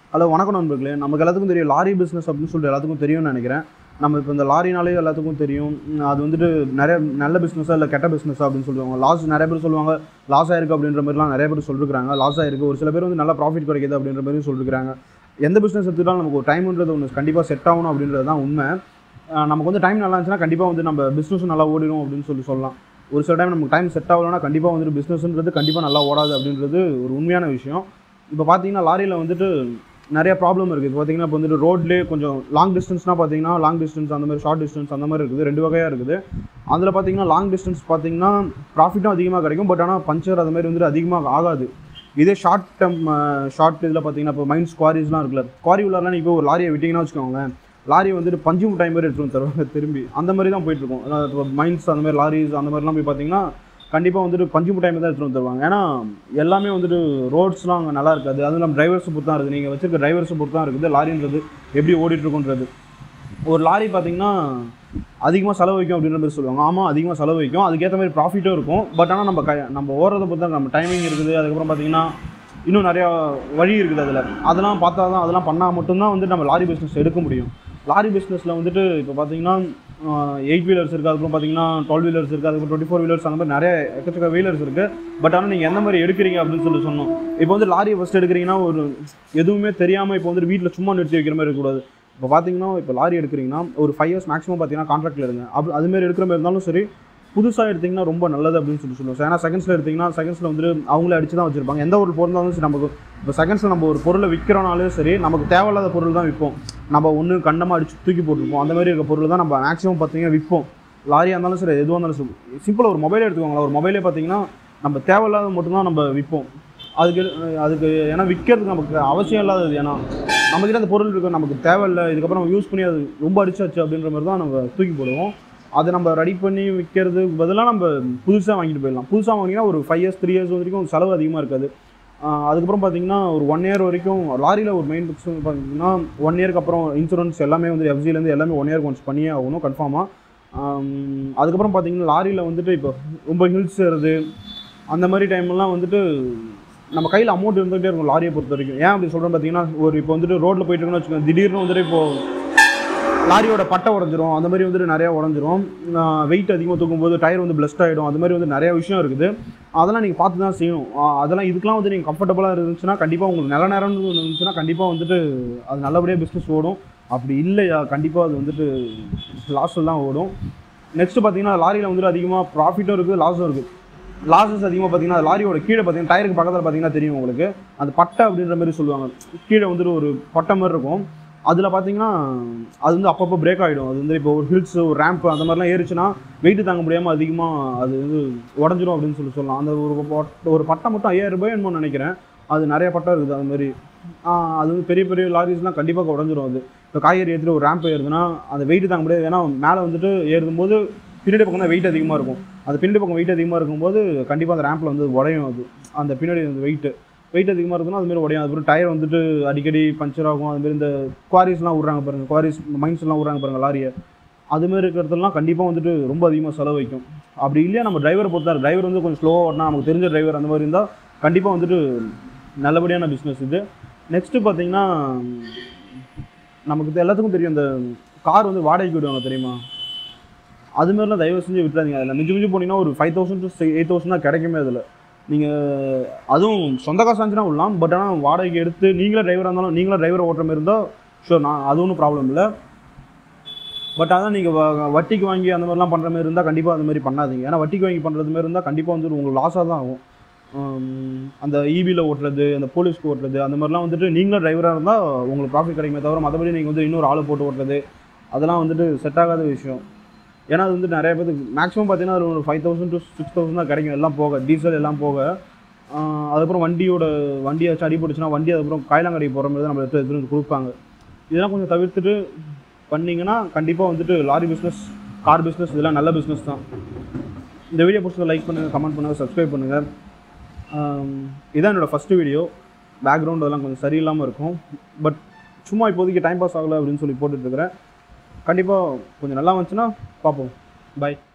hello வணக்கம் நண்பர்களே நமக்கு எல்லாத்துக்கும் தெரியும் லாரி பிஸ்னஸ் அப்படின்னு சொல்லிட்டு எல்லாத்துக்கும் தெரியும்னு நினைக்கிறேன் நம்ம இப்போ இந்த லாரினாலே எல்லாத்துக்கும் தெரியும் உம், அது வந்துட்டு நிறைய நல்ல பிஸ்னஸா இல்லை கெட்ட பிஸ்னஸா அப்படின்னு சொல்லுவாங்க லாஸ் நிறைய பேர் சொல்லுவாங்க லாஸ் ஆயிருக்கு அப்படின்ற மாதிரிலாம் நிறைய பேர் சொல்லிருக்காங்க லாஸ் ஆயிருக்கு ஒரு சில பேர் வந்து நல்லா ப்ராஃபிட் கிடைக்குது அப்படின்ற மாதிரி சொல்லிருக்காங்க எந்த பிஸ்னஸ் எடுத்துட்டாலும் நமக்கு ஒரு டைம்ன்றது ஒன்று கண்டிப்பாக செட் ஆகணும் அப்படின்றது தான் உண்மை அஹ் நமக்கு வந்து டைம் நல்லா இருந்துச்சுன்னா கண்டிப்பாக வந்து நம்ம பிஸ்னஸும் நல்லா ஓடிடும் அப்படின்னு சொல்லி சொல்லலாம் ஒரு சில டைம் நமக்கு டைம் செட் ஆகலைன்னா கண்டிப்பாக வந்துட்டு பிஸ்னஸ்ன்றது கண்டிப்பாக நல்லா ஓடாது அப்படின்றது ஒரு உண்மையான விஷயம் இப்போ பார்த்தீங்கன்னா லாரியில் வந்துட்டு நிறைய ப்ராப்ளம் இருக்குது இப்போ பார்த்தீங்கன்னா இப்போ வந்துட்டு ரோட்லேயே கொஞ்சம் லாங் டிஸ்டன்ஸ்னால் பார்த்தீங்கன்னா லாங் டிஸ்டன்ஸ் அந்த மாதிரி ஷார்ட் டிஸ்டன்ஸ் அந்த மாதிரி இருக்குது ரெண்டு வகையாக இருக்குது அதில் பார்த்தீங்கன்னா லாங் டிஸ்டன்ஸ் பார்த்தீங்கன்னா ப்ராஃபிட்டும் அதிகமாக கிடைக்கும் பட் ஆனால் பஞ்சர் அது மாதிரி வந்துட்டு அதிகமாக ஆகாது இதே ஷார்ட் டம் ஷார்ட் இதில் பார்த்தீங்கன்னா இப்போ மைன்ஸ் குவாரிஸ்லாம் இருக்குல்ல குவாரி உள்ளாரெலாம் இப்போ ஒரு லாரியை விட்டிங்கன்னா வச்சுக்கோங்களேன் லாரி வந்துட்டு பஞ்சு டைம் மாதிரி எடுத்துகிட்டு வந்து தருவாங்க திரும்பி அந்த மாதிரி தான் போயிட்டுருக்கும் அதாவது இப்போ மைன்ஸ் அந்த மாதிரி லாரிஸ் அந்த மாதிரிலாம் போய் பார்த்தீங்கன்னா கண்டிப்பாக வந்துட்டு பஞ்சு டைம் தான் எடுத்துகிட்டு வந்து தருவாங்க ஏன்னா எல்லாமே வந்துட்டு ரோட்ஸ்லாம் அங்கே நல்லா இருக்காது அதுவும் நம்ம டிரைவர்ஸை பொறுத்து தான் இருக்குது நீங்கள் வச்சிருக்க டிரைவர்ஸை பொறுத்து தான் இருக்குது லாரின்றது எப்படி ஓடிட்டு இருக்குன்றது ஒரு லாரி பார்த்தீங்கன்னா அதிகமாக செலவு வைக்கும் அப்படின்ற மாதிரி சொல்லுவாங்க ஆமாம் அதிகமாக செலவு வைக்கும் அதுக்கேற்ற மாதிரி ப்ராஃபிட்டும் இருக்கும் பட் ஆனால் நம்ம க நம்ம ஓடுறத பொறுத்து தான் நம்ம டைமிங் இருக்குது அதுக்கப்புறம் பார்த்தீங்கன்னா இன்னும் நிறையா வழி இருக்குது அதில் அதெல்லாம் பார்த்தா தான் அதெல்லாம் பண்ணால் மட்டும்தான் வந்து நம்ம லாரி பிஸ்னஸ் எடுக்க முடியும் லாரி பிஸ்னஸில் வந்துட்டு இப்போ பார்த்தீங்கன்னா எயிட் வீலர்ஸ் இருக்குது அதுக்கப்புறம் பார்த்தீங்கன்னா டுவெல் வீலர்ஸ் இருக்குது அதுக்கப்புறம் டுவெண்ட்டி ஃபோர் வீலர்ஸ் அந்த மாதிரி நிறைய எக்கச்சக்க வீலர்ஸ் இருக்குது பட் ஆனால் நீங்கள் எந்த மாதிரி எடுக்கிறீங்க அப்படின்னு சொல்லி சொன்னோம் இப்போ வந்து லாரியை ஃபஸ்ட் எடுக்கிறீங்கன்னா ஒரு எதுவுமே தெரியாமல் இப்போ வந்துட்டு வீட்டில் சும்மா நிறுத்தி வைக்கிற மாதிரி இருக்கக்கூடாது இப்போ பார்த்தீங்கன்னா இப்போ லாரி எடுக்கிறீங்கன்னா ஒரு ஃபைவ் இயர்ஸ் மேக்ஸிமம் பார்த்தீங்கன்னா கான்ட்ராக்டில் எடுங்க அப்படி அதுமாரி எடுக்கிற மாதிரி இருந்தாலும் சரி புதுசாக எடுத்திங்கன்னா ரொம்ப நல்லது அப்படின்னு சொல்லி சொல்லுவோம் ஏன்னா செகண்ட்ஸில் எடுத்திங்கன்னா செகண்ட்ஸில் வந்துட்டு அவங்களே அடிச்சு தான் வச்சிருப்பாங்க எந்த ஒரு பொருள் இருந்தாலும் சரி நமக்கு இப்போ செகண்ட்ஸில் நம்ம ஒரு பொருளை விற்கிறோனாலும் சரி நமக்கு தேவையில்லாத பொருள் தான் விற்போம் நம்ம ஒன்று கண்டமாக அடிச்சு தூக்கி போட்டிருப்போம் அந்த மாதிரி இருக்க பொருள் தான் நம்ம மேக்ஸிமம் பார்த்தீங்கன்னா விற்போம் லாரியாக இருந்தாலும் சரி எதுவாக இருந்தாலும் சரி சிம்பிளாக ஒரு மொபைலே எடுத்துக்கோங்களேன் ஒரு மொபைலே பார்த்தீங்கன்னா நம்ம தேவையில்லாத மட்டும்தான் நம்ம விற்போம் அதுக்கு அதுக்கு ஏன்னா விற்கிறதுக்கு நமக்கு அவசியம் இல்லாதது ஏன்னா நம்மக்கிட்ட அந்த பொருள் இருக்கு நமக்கு தேவையில்லை இதுக்கப்புறம் நம்ம யூஸ் பண்ணி அது ரொம்ப அடிச்சாச்சு அப்படின்ற மாதிரி தான் நம்ம தூக்கி போடுவோம் அதை நம்ம ரெடி பண்ணி விற்கிறதுக்கு பதிலாக நம்ம புதுசாக வாங்கிட்டு போயிடலாம் புதுசாக வாங்கினா ஒரு ஃபைவ் இயர்ஸ் த்ரீ இயர்ஸ் வரைக்கும் செலவு அதிகமாக இருக்காது ஆஹ் அதுக்கப்புறம் பார்த்தீங்கன்னா ஒரு ஒன் இயர் வரைக்கும் லாரியில் ஒரு மெயின் புக்ஸ் பார்த்தீங்கன்னா ஒன் இயர்க்கு அப்புறம் இன்சூரன்ஸ் எல்லாமே வந்து எஃப்சிலேருந்து எல்லாமே ஒன் இயர் ஒன்ஸ் பண்ணியே ஆகணும் கன்ஃபார்மாக அதுக்கப்புறம் பார்த்தீங்கன்னா லாரியில் வந்துட்டு இப்போ ரொம்ப ஹில்ஸ் ஏறுது அந்த மாதிரி டைம்லாம் வந்துட்டு நம்ம கையில் அமௌண்ட் இருந்துகிட்டே இருக்கும் லாரியை பொறுத்த வரைக்கும் ஏன் அப்படி சொல்கிறேன் பார்த்தீங்கன்னா ஒரு இப்போ வந்துட்டு ரோட்டில் போயிட்டு இருக்கோம்னு வச்சுக்கோங்க திடீர்னு வந்துட்டு இப்போ லாரியோட பட்டை உடஞ்சிரும் அந்த மாதிரி வந்துட்டு நிறையா உடஞ்சிரும் வெயிட் அதிகமாக தூக்கும்போது டயர் வந்து பிளஸ்ட் ஆகிடும் அந்த மாதிரி வந்து நிறைய விஷயம் இருக்குது அதெல்லாம் நீங்கள் பார்த்து தான் செய்யணும் ஆஹ் அதெல்லாம் இதுக்கெலாம் வந்து நீங்கள் கம்ஃபர்டபுளாக இருந்துச்சுன்னா கண்டிப்பாக உங்களுக்கு நல்ல நேரம்னு ஒன்று இருந்துச்சுன்னா கண்டிப்பாக வந்துட்டு அது நல்லபடியாக பிஸ்னஸ் ஓடும் அப்படி இல்லையா கண்டிப்பாக அது வந்துட்டு லாஸில் தான் ஓடும் நெக்ஸ்ட் பார்த்தீங்கன்னா லாரியில் வந்துட்டு அதிகமாக ப்ராஃபிட்டும் இருக்குது லாஸும் இருக்குது லாஸஸ் அதிகமாக பார்த்தீங்கன்னா லாரியோட கீழே பார்த்தீங்கன்னா டயருக்கு பக்கத்தில் பார்த்தீங்கன்னா தெரியும் உங்களுக்கு அந்த பட்டை அப்படின்ற மாதிரி சொல்லுவாங்க கீழே வந்துட்டு ஒரு பட்டை மாதிரி இருக்கும் அதில் பார்த்தீங்கன்னா அது வந்து அப்பப்போ பிரேக் ஆகிடும் அது வந்து இப்போ ஒரு ஹில்ஸ் ஒரு ரேம்ப் அந்த மாதிரிலாம் ஏறிச்சுன்னா வெயிட் தாங்க முடியாமல் அதிகமாக அது வந்து உடஞ்சிரும் அப்படின்னு சொல்லி சொல்லலாம் அந்த ஒரு பட்- ஒரு பட்டை மட்டும் ஐயாயிரம் ரூபாய் என்னமோ நினைக்கிறேன் அது நிறைய பட்டை இருக்குது அது மாதிரி ஆஹ் அது வந்து பெரிய பெரிய லாரிஸ்லாம் கண்டிப்பாக உடஞ்சிரும் அது இப்போ காய்கறி ஏற்றிட்டு ஒரு ரேம்ப் ஏறுதுன்னா அந்த வெயிட் தாங்க முடியாது ஏன்னா மேலே வந்துட்டு ஏறும்போது பின்னாடி பக்கம் தான் வெயிட் அதிகமாக இருக்கும் அந்த பின்னாடி பக்கம் வெயிட் அதிகமாக இருக்கும்போது கண்டிப்பாக அந்த ரேம்பில் வந்து உடையும் அது அந்த பின்னாடி அந்த வெயிட் வெயிட் அதிகமாக இருக்குன்னா அதுமாரி உடையும் அதுக்கப்புறம் டயர் வந்துட்டு அடிக்கடி பஞ்சர் ஆகும் அதுமாரி இந்த குவாரிஸ்லாம் விட்றாங்க பாருங்கள் குவாரிஸ் மைன்ஸ்லாம் விட்றாங்க பாருங்கள் லாரியை அதுமாரி இருக்கிறதுலாம் கண்டிப்பாக வந்துட்டு ரொம்ப அதிகமாக செலவு வைக்கும் அப்படி இல்லையா நம்ம டிரைவரை பொறுத்தாரு டிரைவர் வந்து கொஞ்சம் ஸ்லோவாக ஓட்டினா நமக்கு தெரிஞ்ச டிரைவர் அந்த மாதிரி இருந்தால் கண்டிப்பாக வந்துட்டு நல்லபடியான பிஸ்னஸ் இது நெக்ஸ்ட்டு பார்த்தீங்கன்னா நமக்கு தெ- எல்லாத்துக்கும் தெரியும் இந்த கார் வந்து வாடகைக்கு விடுவாங்க தெரியுமா அது மாதிரிலாம் தயவு செஞ்சு விட்டுறாதீங்க அதில் மிஞ்சி மிஞ்சி போனீங்கன்னா ஒரு five thousand to eight thousand தான் கிடைக்குமே அதில் நீங்கள் அதுவும் சொந்த காசு இருந்துச்சுன்னா விடலாம் பட் ஆனால் வாடகைக்கு எடுத்து நீங்களே டிரைவராக இருந்தாலும் நீங்களே டிரைவரை ஓட்டுற மாதிரி இருந்தால் ஷூர் நான் அது ஒன்றும் ப்ராப்ளம் இல்லை பட் அதான் நீங்கள் வட்டிக்கு வாங்கி அந்த மாதிரிலாம் பண்ணுற மாதிரி இருந்தால் கண்டிப்பாக அந்த மாதிரி பண்ணாதீங்க ஏன்னா வட்டிக்கு வாங்கி பண்ணுறது மாதிரி இருந்தால் கண்டிப்பாக வந்து உங்களுக்கு லாஸாக தான் ஆகும் ஹம், அந்த ஈபியில் ஓட்டுறது அந்த போலீஸ்க்கு ஓட்டுறது அந்த மாதிரிலாம் வந்துட்டு நீங்களும் டிரைவராக இருந்தால் உங்களுக்கு ப்ராஃபிட் கிடைக்குமே தவிர மற்றபடி நீங்கள் வந்து இன்னொரு ஆளை போட்டு ஓட்டுறது அதெல்லாம் வந்துட்டு செட் ஆகாத விஷயம் ஏன்னா அது வந்து நிறைய பேருக்கு மேக்ஸிமம் பார்த்தீங்கன்னா அது ஒரு five thousand to six thousand தான் கிடைக்கும் எல்லாம் போக டீசல் எல்லாம் போக ஆஹ் அதுக்கப்புறம் வண்டியோட வண்டியை வச்சு அடிபட்டுச்சுன்னா வண்டி அதுக்கப்புறம் காயிலாங்கடி போகிற மாதிரி தான் நம்ம எடுத்து எடுத்துட்டு வந்து கொடுப்பாங்க இதெல்லாம் கொஞ்சம் தவிர்த்துட்டு பண்ணீங்கன்னா கண்டிப்பாக வந்துட்டு லாரி பிஸ்னஸ் கார் பிஸ்னஸ் இதெல்லாம் நல்ல பிஸ்னஸ் தான் இந்த வீடியோ பிடிச்சதை லைக் பண்ணுங்கள் கமெண்ட் பண்ணுங்கள் சப்ஸ்கிரைப் பண்ணுங்கள் இதான் என்னோடய ஃபஸ்ட்டு வீடியோ பேக்ரவுண்ட் அதெல்லாம் கொஞ்சம் சரியில்லாமல் இருக்கும் பட் சும்மா இப்போதைக்கு டைம் பாஸ் ஆகலை அப்படின்னு சொல்லி போட்டுட்ருக்கிறேன் கண்டிப்பாக கொஞ்சம் நல்லா வந்துச்சுன்னா பார்ப்போம் பை